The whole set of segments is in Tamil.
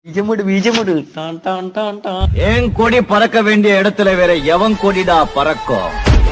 பீஜமுடு பீஜமுடு டான் டான் டான் டான் என் கொடி பறக்க வேண்டிய இடத்துல வேற எவன் கொடிடா பறக்கும்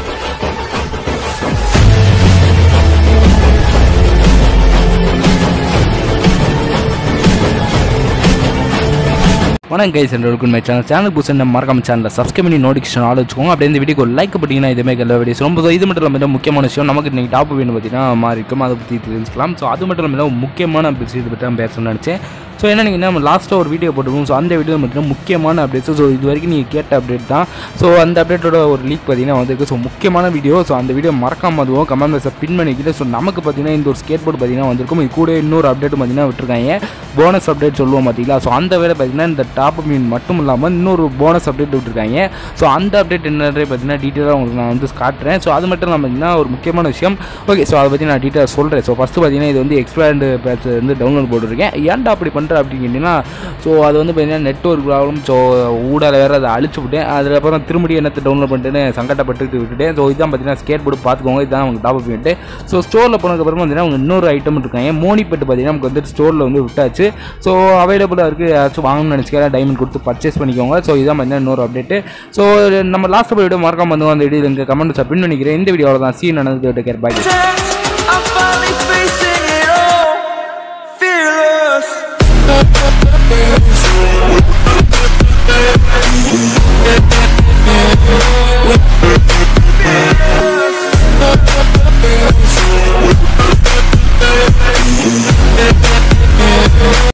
வணக்கம் கைஸ் என்று இருக்கும் மை சேனல் சேனல் புதுசு நம்ம மறக்காம சேனலில் சப்ஸ்கிரைப் பண்ணி நோட்டிஃபிகேஷன் ஆள் வச்சுக்கோங்க அப்படியே இந்த வீடியோக்கு லைக் பண்ணிங்கன்னா இதுமாதிரி எல்லா வீடியோஸ் ரொம்ப இது மட்டும் இல்லாமல் முக்கியமான விஷயம் நமக்கு இன்றைக்கி டாப் வேணும் பார்த்தீங்கன்னா மாறி இருக்கும் அதை பற்றி தெரிஞ்சுக்கலாம் ஸோ அது மட்டும் இல்லாமல் முக்கியமான விஷயத்தை பற்றி நான் பேசணும்னு நினச்சேன் ஸோ என்ன நீங்கள் நம்ம லாஸ்ட்டாக ஒரு வீடியோ போட்டுருக்கோம் ஸோ அந்த வீடியோ பார்த்தீங்கன்னா முக்கியமான அப்டேட்ஸ் ஸோ இது வரைக்கும் நீங்கள் கேட்ட அப்டேட் தான் ஸோ அந்த அப்டேட்டோட ஒரு லீக் பார்த்தீங்கன்னா வந்திருக்கு ஸோ முக்கியமான வீடியோ ஸோ அந்த வீடியோ மறக்காம அதுவும் கமெண்ட் பாக்ஸை பின் பண்ணிக்கிட்டு ஸோ நமக்கு பார்த்தீங்கன்னா இந்த ஒரு ஸ்கேட் போர்டு பார்த்தீங்கன்னா வந்திருக்கும் இது கூட இன்னொரு அப்டேட் பார்த்தீங்கன்னா விட்டுருக்காங்க போனஸ் அப்டேட் சொல்லுவோம் பார்த்தீங்களா ஸோ அந்த வேலை பார்த்தீங்கன்னா இந்த டாப் மீன் மட்டும் இல்லாமல் இன்னொரு போனஸ் அப்டேட் விட்டுருக்காங்க ஸோ அந்த அப்டேட் என்னன்றே பார்த்தீங்கன்னா டீட்டெயிலாக உங்களுக்கு நான் வந்து காட்டுறேன் ஸோ அது மட்டும் இல்லாமல் பார்த்தீங்கன்னா ஒரு முக்கியமான விஷயம் ஓகே ஸோ அதை பற்றி நான் டீட்டெயில் சொல்கிறேன் ஸோ ஃபஸ்ட்டு பார்த்தீங்கன்னா இது வந்து எக்ஸ்பேண்ட் பேட்ச் வந்து டவுன்லோட் போட்டிருக்கேன் ஏன்டா அப்படி பண்ணுற அப்படின்னு கேட்டிங்கன்னா ஸோ அது வந்து பார்த்தீங்கன்னா நெட்ஒர்க் ப்ராப்ளம் ஸோ ஊடால வேறு அதை அழிச்சு விட்டேன் அதுக்கப்புறம் திரும்பி என்னத்தை டவுன்லோட் பண்ணிட்டுன்னு சங்கடப்பட்டுட்டு விட்டுட்டேன் ஸோ இதுதான் பார்த்தீங்கன்னா ஸ்கேட் போர்டு பார்த்துக்கோங்க இதுதான் அவங்க டாப் பண்ணிட்டு ஸோ ஸ்டோரில் போனதுக்கப்புறம் பார்த்தீங்கன்னா அவங்க இன்னொரு ஐட்டம் இருக்காங்க மோனிபெட்டு பார்த்தீங்கன்னா நமக்கு வந்து ஸ்டோரில் வந்து விட்டாச்சு ஸோ அவைலபிளாக இருக்குது யாராச்சும் வாங்கணும்னு நினச்சிக்கிறா டைமண்ட் கொடுத்து பர்ச்சேஸ் பண்ணிக்கோங்க ஸோ இதான் பார்த்தீங்கன்னா இன்னொரு அப்டேட்டு ஸோ நம்ம லாஸ்ட் வீடியோ மறக்காம வந்து அந்த வீடியோ இங்கே கமெண்ட் பின் பண்ணிக்கிறேன் இந்த வீடியோவில் தான் சீன் நடந்து கேர் பாய்